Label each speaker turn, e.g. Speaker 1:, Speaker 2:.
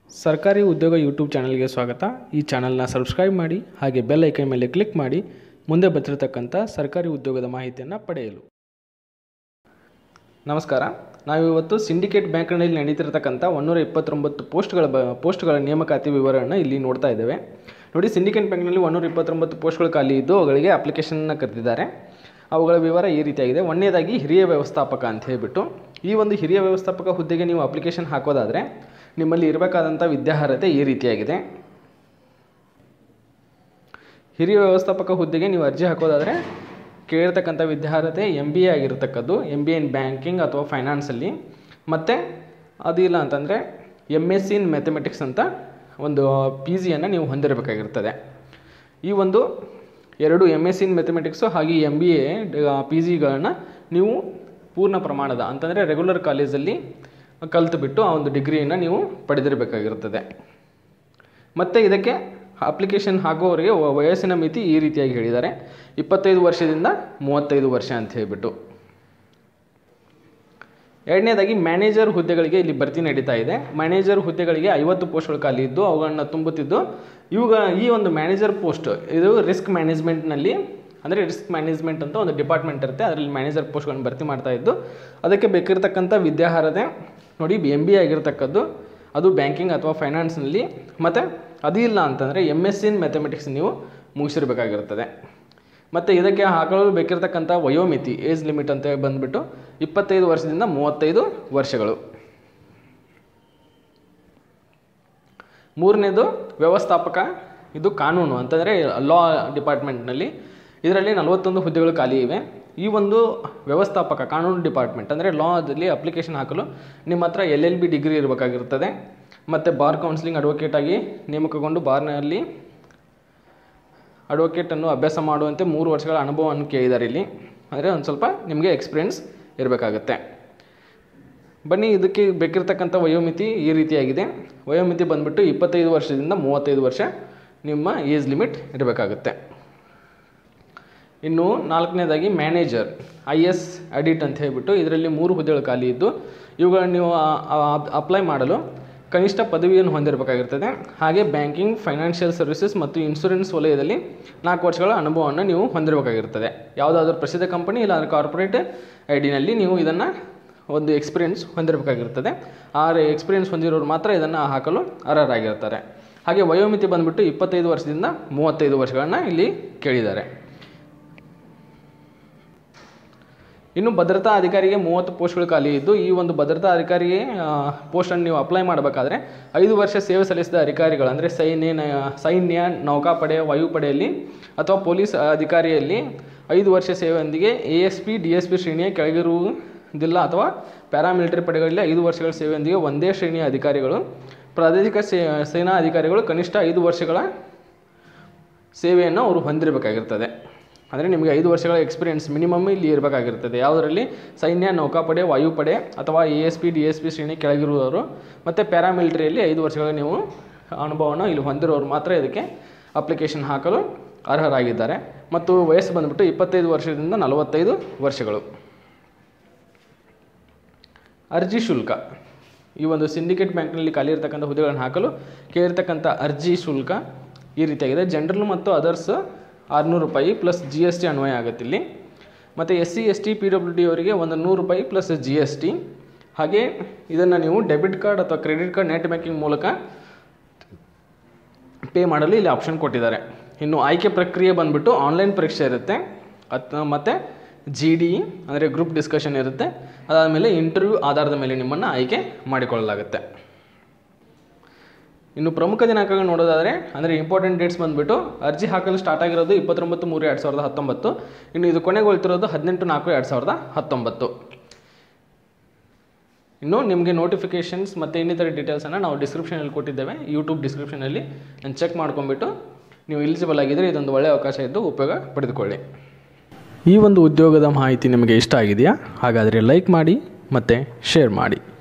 Speaker 1: ಸರ್ಕಾರಿ ಉದ್ಯೋಗ ಯೂಟ್ಯೂಬ್ ಚಾನಲ್ಗೆ ಸ್ವಾಗತ ಈ ಚಾನಲ್ನ ಸಬ್ಸ್ಕ್ರೈಬ್ ಮಾಡಿ ಹಾಗೆ ಬೆಲ್ ಐಕನ್ ಮೇಲೆ ಕ್ಲಿಕ್ ಮಾಡಿ ಮುಂದೆ ಬರ್ತಿರತಕ್ಕಂಥ ಸರ್ಕಾರಿ ಉದ್ಯೋಗದ ಮಾಹಿತಿಯನ್ನು ಪಡೆಯಲು ನಮಸ್ಕಾರ ನಾವಿವತ್ತು ಸಿಂಡಿಕೇಟ್ ಬ್ಯಾಂಕ್ನಲ್ಲಿ ನಡೀತಿರತಕ್ಕಂಥ ಒನ್ನೂರ ಇಪ್ಪತ್ತೊಂಬತ್ತು ಪೋಸ್ಟ್ಗಳ ಬ ಪೋಸ್ಟ್ಗಳ ನೇಮಕಾತಿ ವಿವರವನ್ನು ಇಲ್ಲಿ ನೋಡ್ತಾ ಇದ್ದೇವೆ ನೋಡಿ ಸಿಂಡಿಕೇಟ್ ಬ್ಯಾಂಕ್ನಲ್ಲಿ ಒನ್ನೂರ ಇಪ್ಪತ್ತೊಂಬತ್ತು ಪೋಸ್ಟ್ಗಳು ಖಾಲಿ ಇದ್ದು ಅವುಗಳಿಗೆ ಅಪ್ಲಿಕೇಶನ್ನ ಕರೆದಿದ್ದಾರೆ ಅವುಗಳ ವಿವರ ಈ ರೀತಿಯಾಗಿದೆ ಒಂದನೇದಾಗಿ ಹಿರಿಯ ವ್ಯವಸ್ಥಾಪಕ ಅಂತ ಹೇಳಿಬಿಟ್ಟು ಈ ಒಂದು ಹಿರಿಯ ವ್ಯವಸ್ಥಾಪಕ ಹುದ್ದೆಗೆ ನೀವು ಅಪ್ಲಿಕೇಶನ್ ಹಾಕೋದಾದರೆ ನಿಮ್ಮಲ್ಲಿ ಇರಬೇಕಾದಂಥ ವಿದ್ಯಾರ್ಹತೆ ಈ ರೀತಿಯಾಗಿದೆ ಹಿರಿಯ ವ್ಯವಸ್ಥಾಪಕ ಹುದ್ದೆಗೆ ನೀವು ಅರ್ಜಿ ಹಾಕೋದಾದರೆ ಕೇಳಿರ್ತಕ್ಕಂಥ ವಿದ್ಯಾರ್ಹತೆ ಎಮ್ ಬಿ ಎ ಆಗಿರ್ತಕ್ಕದ್ದು M B A in banking ಅಥವಾ ಫೈನಾನ್ಸಲ್ಲಿ ಮತ್ತು ಅದಿಲ್ಲ ಅಂತಂದರೆ M S C in mathematics ಅಂತ ಒಂದು ಪಿ ಜಿಯನ್ನು ನೀವು ಹೊಂದಿರಬೇಕಾಗಿರ್ತದೆ ಈ ಒಂದು ಎರಡು M S C in mathematics ಹಾಗೆ ಎಮ್ ಬಿ ಎ ಪಿ ಜಿಗಳನ್ನು ನೀವು ಪೂರ್ಣ ಪ್ರಮಾಣದ ಅಂತಂದರೆ ರೆಗ್ಯುಲರ್ ಕಾಲೇಜಲ್ಲಿ ಕಲಿತುಬಿಟ್ಟು ಆ ಒಂದು ಡಿಗ್ರಿಯನ್ನು ನೀವು ಪಡೆದಿರಬೇಕಾಗಿರ್ತದೆ ಮತ್ತು ಇದಕ್ಕೆ ಅಪ್ಲಿಕೇಶನ್ ಹಾಕೋವರಿಗೆ ವ- ವಯಸ್ಸಿನ ಮಿತಿ ಈ ರೀತಿಯಾಗಿ ಹೇಳಿದ್ದಾರೆ ಇಪ್ಪತ್ತೈದು ವರ್ಷದಿಂದ ಮೂವತ್ತೈದು ವರ್ಷ ಅಂತ ಹೇಳಿಬಿಟ್ಟು ಎರಡನೇದಾಗಿ ಮ್ಯಾನೇಜರ್ ಹುದ್ದೆಗಳಿಗೆ ಇಲ್ಲಿ ಭರ್ತಿ ನಡೀತಾ ಇದೆ ಮ್ಯಾನೇಜರ್ ಹುದ್ದೆಗಳಿಗೆ ಐವತ್ತು ಪೋಸ್ಟ್ಗಳು ಖಾಲಿ ಇದ್ದು ಅವುಗಳನ್ನ ತುಂಬುತ್ತಿದ್ದು ಇವುಗಳ ಈ ಒಂದು ಮ್ಯಾನೇಜರ್ ಪೋಸ್ಟ್ ಇದು ರಿಸ್ಕ್ ಮ್ಯಾನೇಜ್ಮೆಂಟ್ನಲ್ಲಿ ಅಂದರೆ ರಿಸ್ಕ್ ಮ್ಯಾನೇಜ್ಮೆಂಟ್ ಅಂತ ಒಂದು ಡಿಪಾರ್ಟ್ಮೆಂಟ್ ಇರುತ್ತೆ ಅದರಲ್ಲಿ ಮ್ಯಾನೇಜರ್ ಪೋಸ್ಟ್ಗಳನ್ನು ಭರ್ತಿ ಮಾಡ್ತಾ ಇದ್ದು ಅದಕ್ಕೆ ಬೇಕಿರತಕ್ಕಂಥ ವಿದ್ಯಾರ್ಹತೆ ನೋಡಿ ಎಮ್ ಬಿ ಎ ಆಗಿರ್ತಕ್ಕದ್ದು ಅದು ಬ್ಯಾಂಕಿಂಗ್ ಅಥವಾ ಫೈನಾನ್ಸ್ನಲ್ಲಿ ಮತ್ತು ಅದು ಇಲ್ಲ ಅಂತಂದರೆ ಎಮ್ ಎಸ್ ಇನ್ ಮ್ಯಾಥಮೆಟಿಕ್ಸ್ ನೀವು ಮುಗಿಸಿರ್ಬೇಕಾಗಿರ್ತದೆ ಮತ್ತು ಇದಕ್ಕೆ ಹಾಕಲು ಬೇಕಿರತಕ್ಕಂಥ ವಯೋಮಿತಿ ಏಜ್ ಲಿಮಿಟ್ ಅಂತ ಬಂದುಬಿಟ್ಟು ಇಪ್ಪತ್ತೈದು ವರ್ಷದಿಂದ ಮೂವತ್ತೈದು ವರ್ಷಗಳು ಮೂರನೇದು ವ್ಯವಸ್ಥಾಪಕ ಇದು ಕಾನೂನು ಅಂತಂದರೆ ಲಾ ಡಿಪಾರ್ಟ್ಮೆಂಟ್ನಲ್ಲಿ ಇದರಲ್ಲಿ ನಲವತ್ತೊಂದು ಹುದ್ದೆಗಳು ಖಾಲಿ ಇವೆ ಈ ಒಂದು ವ್ಯವಸ್ಥಾಪಕ ಕಾನೂನು ಡಿಪಾರ್ಟ್ಮೆಂಟ್ ಅಂದರೆ ಲಾದಲ್ಲಿ ಅಪ್ಲಿಕೇಶನ್ ಹಾಕಲು ನಿಮ್ಮ ಹತ್ರ ಎಲ್ ಎಲ್ ಬಿ ಡಿಗ್ರಿ ಇರಬೇಕಾಗಿರ್ತದೆ ಮತ್ತು ಬಾರ್ ಕೌನ್ಸಿಲಿಂಗ್ ಅಡ್ವೊಕೇಟ್ ಆಗಿ ನೇಮಕಗೊಂಡು ಬಾರ್ನಲ್ಲಿ ಅಡ್ವೊಕೇಟನ್ನು ಅಭ್ಯಾಸ ಮಾಡುವಂತೆ ಮೂರು ವರ್ಷಗಳ ಅನುಭವವನ್ನು ಕೇಳಿದ್ದಾರೆ ಇಲ್ಲಿ ಅಂದರೆ ಒಂದು ಸ್ವಲ್ಪ ನಿಮಗೆ ಎಕ್ಸ್ಪೀರಿಯನ್ಸ್ ಇರಬೇಕಾಗತ್ತೆ ಬನ್ನಿ ಇದಕ್ಕೆ ಬೇಕಿರತಕ್ಕಂಥ ವಯೋಮಿತಿ ಈ ರೀತಿಯಾಗಿದೆ ವಯೋಮಿತಿ ಬಂದುಬಿಟ್ಟು ಇಪ್ಪತ್ತೈದು ವರ್ಷದಿಂದ ಮೂವತ್ತೈದು ವರ್ಷ ನಿಮ್ಮ ಏಜ್ ಲಿಮಿಟ್ ಇರಬೇಕಾಗುತ್ತೆ ಇನ್ನು ನಾಲ್ಕನೇದಾಗಿ ಮ್ಯಾನೇಜರ್ ಐ ಎಸ್ ಅಡಿಟ್ ಅಂತ ಹೇಳಿಬಿಟ್ಟು ಇದರಲ್ಲಿ ಮೂರು ಹುದ್ದೆಗಳು ಖಾಲಿ ಇದ್ದು ಇವುಗಳನ್ನು ನೀವು ಅಪ್ಲೈ ಮಾಡಲು ಕನಿಷ್ಠ ಪದವಿಯನ್ನು ಹೊಂದಿರಬೇಕಾಗಿರ್ತದೆ ಹಾಗೆ ಬ್ಯಾಂಕಿಂಗ್ ಫೈನಾನ್ಷಿಯಲ್ ಸರ್ವಿಸಸ್ ಮತ್ತು ಇನ್ಶೂರೆನ್ಸ್ ವಲಯದಲ್ಲಿ ನಾಲ್ಕು ವರ್ಷಗಳ ಅನುಭವವನ್ನು ನೀವು ಹೊಂದಿರಬೇಕಾಗಿರ್ತದೆ ಯಾವುದಾದ್ರೂ ಪ್ರಸಿದ್ಧ ಕಂಪನಿ ಇಲ್ಲ ಕಾರ್ಪೊರೇಟ್ ಐ ಡಿನಲ್ಲಿ ನೀವು ಇದನ್ನು ಒಂದು ಎಕ್ಸ್ಪೀರಿಯನ್ಸ್ ಹೊಂದಿರಬೇಕಾಗಿರ್ತದೆ ಆ ಎಕ್ಸ್ಪೀರಿಯನ್ಸ್ ಹೊಂದಿರೋರು ಮಾತ್ರ ಇದನ್ನು ಹಾಕಲು ಅರ್ಹರಾಗಿರ್ತಾರೆ ಹಾಗೆ ವಯೋಮಿತಿ ಬಂದುಬಿಟ್ಟು ಇಪ್ಪತ್ತೈದು ವರ್ಷದಿಂದ ಮೂವತ್ತೈದು ವರ್ಷಗಳನ್ನ ಇಲ್ಲಿ ಕೇಳಿದ್ದಾರೆ ಇನ್ನು ಭದ್ರತಾ ಅಧಿಕಾರಿಗೆ ಮೂವತ್ತು ಪೋಸ್ಟ್ಗಳು ಖಾಲಿ ಇದ್ದು ಈ ಒಂದು ಭದ್ರತಾ ಅಧಿಕಾರಿಗೆ ಪೋಸ್ಟನ್ನು ನೀವು ಅಪ್ಲೈ ಮಾಡಬೇಕಾದ್ರೆ ಐದು ವರ್ಷ ಸೇವೆ ಸಲ್ಲಿಸಿದ ಅಧಿಕಾರಿಗಳು ಅಂದರೆ ಸೈನ್ಯ ನ- ಸೈನ್ಯ ನೌಕಾಪಡೆ ವಾಯುಪಡೆಯಲ್ಲಿ ಅಥವಾ ಪೊಲೀಸ್ ಅಧಿಕಾರಿಯಲ್ಲಿ ಐದು ವರ್ಷ ಸೇವೆಯೊಂದಿಗೆ A S P D S P ಶ್ರೇಣಿಯ ಕೆಳಗಿರುವುದಿಲ್ಲ ಅಥವಾ ಪ್ಯಾರಾಮಿಲಿಟರಿ ಪಡೆಗಳಲ್ಲಿ ಐದು ವರ್ಷಗಳ ಸೇವೆಯೊಂದಿಗೆ ಒಂದೇ ಶ್ರೇಣಿಯ ಅಧಿಕಾರಿಗಳು ಪ್ರಾದೇಶಿಕ ಸೇ ಸೇನಾ ಅಧಿಕಾರಿಗಳು ಕನಿಷ್ಠ ಐದು ವರ್ಷಗಳ ಸೇವೆಯನ್ನು ಅವರು ಹೊಂದಿರಬೇಕಾಗಿರ್ತದೆ ಅಂದರೆ ನಿಮಗೆ ಐದು ವರ್ಷಗಳ ಎಕ್ಸ್ಪೀರಿಯನ್ಸ್ ಮಿನಿಮಮ್ ಇಲ್ಲಿ ಇರಬೇಕಾಗಿರ್ತದೆ ಯಾವುದರಲ್ಲಿ ಸೈನ್ಯ ನೌಕಾಪಡೆ ವಾಯುಪಡೆ ಅಥವಾ A S P D S P ಶ್ರೇಣಿ ಕೆಳಗಿರುವವರು ಮತ್ತು ಪ್ಯಾರಾಮಿಲಿಟರಿಯಲ್ಲಿ ಐದು ವರ್ಷಗಳ ನೀವು ಅನುಭವವನ್ನು ಇಲ್ಲಿ ಹೊಂದಿರೋರು ಮಾತ್ರ ಇದಕ್ಕೆ ಅಪ್ಲಿಕೇಶನ್ ಹಾಕಲು ಅರ್ಹರಾಗಿದ್ದಾರೆ ಮತ್ತು ವಯಸ್ಸು ಬಂದುಬಿಟ್ಟು ಇಪ್ಪತ್ತೈದು ವರ್ಷದಿಂದ ನಲವತ್ತೈದು ವರ್ಷಗಳು ಅರ್ಜಿ ಶುಲ್ಕ ಈ ಒಂದು ಸಿಂಡಿಕೇಟ್ ಬ್ಯಾಂಕ್ನಲ್ಲಿ ಖಾಲಿ ಇರತಕ್ಕಂಥ ಹುದ್ದೆಗಳನ್ನು ಹಾಕಲು ಕೇಳಿರ್ತಕ್ಕಂಥ ಅರ್ಜಿ ಶುಲ್ಕ ಈ ರೀತಿಯಾಗಿದೆ ಜನರಲ್ ಮತ್ತು ಅದರ್ಸ್ ಆರುನೂರು ರೂಪಾಯಿ ಪ್ಲಸ್ ಜಿ ಎಸ್ ಟಿ ಅನ್ವಯ ಆಗುತ್ತೆ ಇಲ್ಲಿ ಮತ್ತು S C S T P W D ಅವರಿಗೆ ಒಂದು ನೂರು ರೂಪಾಯಿ ಪ್ಲಸ್ ಜಿ ಎಸ್ ಟಿ ಹಾಗೆ ಇದನ್ನು ನೀವು ಡೆಬಿಟ್ ಕಾರ್ಡ್ ಅಥವಾ ಕ್ರೆಡಿಟ್ ಕಾರ್ಡ್ ನೆಟ್ ಬ್ಯಾಂಕಿಂಗ್ ಮೂಲಕ ಪೇ ಮಾಡಲು ಇಲ್ಲಿ ಆಪ್ಷನ್ ಕೊಟ್ಟಿದ್ದಾರೆ ಇನ್ನು ಆಯ್ಕೆ ಪ್ರಕ್ರಿಯೆ ಬಂದುಬಿಟ್ಟು ಆನ್ಲೈನ್ ಪರೀಕ್ಷೆ ಇರುತ್ತೆ ಅತ್ ಮತ್ತು ಜಿ ಡಿ ಅಂದರೆ ಗ್ರೂಪ್ ಡಿಸ್ಕಷನ್ ಇರುತ್ತೆ ಅದಾದಮೇಲೆ ಇಂಟರ್ವ್ಯೂ ಆಧಾರದ ಮೇಲೆ ನಿಮ್ಮನ್ನು ಆಯ್ಕೆ ಮಾಡಿಕೊಳ್ಳಲಾಗುತ್ತೆ ಇನ್ನು ಪ್ರಮುಖ ದಿನಾಂಕಗಳು ನೋಡೋದಾದರೆ ಅಂದರೆ ಇಂಪಾರ್ಟೆಂಟ್ ಡೇಟ್ಸ್ ಬಂದುಬಿಟ್ಟು ಅರ್ಜಿ ಹಾಕಲು ಸ್ಟಾರ್ಟ್ ಆಗಿರೋದು ಇಪ್ಪತ್ತೊಂಬತ್ತು ಮೂರು ಎರಡು ಸಾವಿರದ ಹತ್ತೊಂಬತ್ತು ಇನ್ನು ಇದು ಕೊನೆಗೊಳ್ತಿರೋದು ಹದಿನೆಂಟು ನಾಲ್ಕು ಎರಡು ಸಾವಿರದ ಹತ್ತೊಂಬತ್ತು ಇನ್ನು ನಿಮಗೆ ನೋಟಿಫಿಕೇಷನ್ಸ್ ಮತ್ತು ಇನ್ನಿತರ ಡೀಟೇಲ್ಸನ್ನು ನಾವು ಡಿಸ್ಕ್ರಿಪ್ಷನಲ್ಲಿ ಕೊಟ್ಟಿದ್ದೇವೆ ಯೂಟ್ಯೂಬ್ ಡಿಸ್ಕ್ರಿಪ್ಷನಲ್ಲಿ ನಾನು ಚೆಕ್ ಮಾಡ್ಕೊಂಬಿಟ್ಟು ನೀವು ಎಲಿಜಿಬಲ್ ಆಗಿದ್ದರೆ ಇದೊಂದು ಒಳ್ಳೆಯ ಅವಕಾಶ ಇದ್ದು ಉಪಯೋಗ ಪಡೆದುಕೊಳ್ಳಿ ಈ ಒಂದು ಉದ್ಯೋಗದ ಮಾಹಿತಿ ನಿಮಗೆ ಇಷ್ಟ ಆಗಿದೆಯಾ ಹಾಗಾದರೆ ಲೈಕ್ ಮಾಡಿ ಮತ್ತು ಶೇರ್ ಮಾಡಿ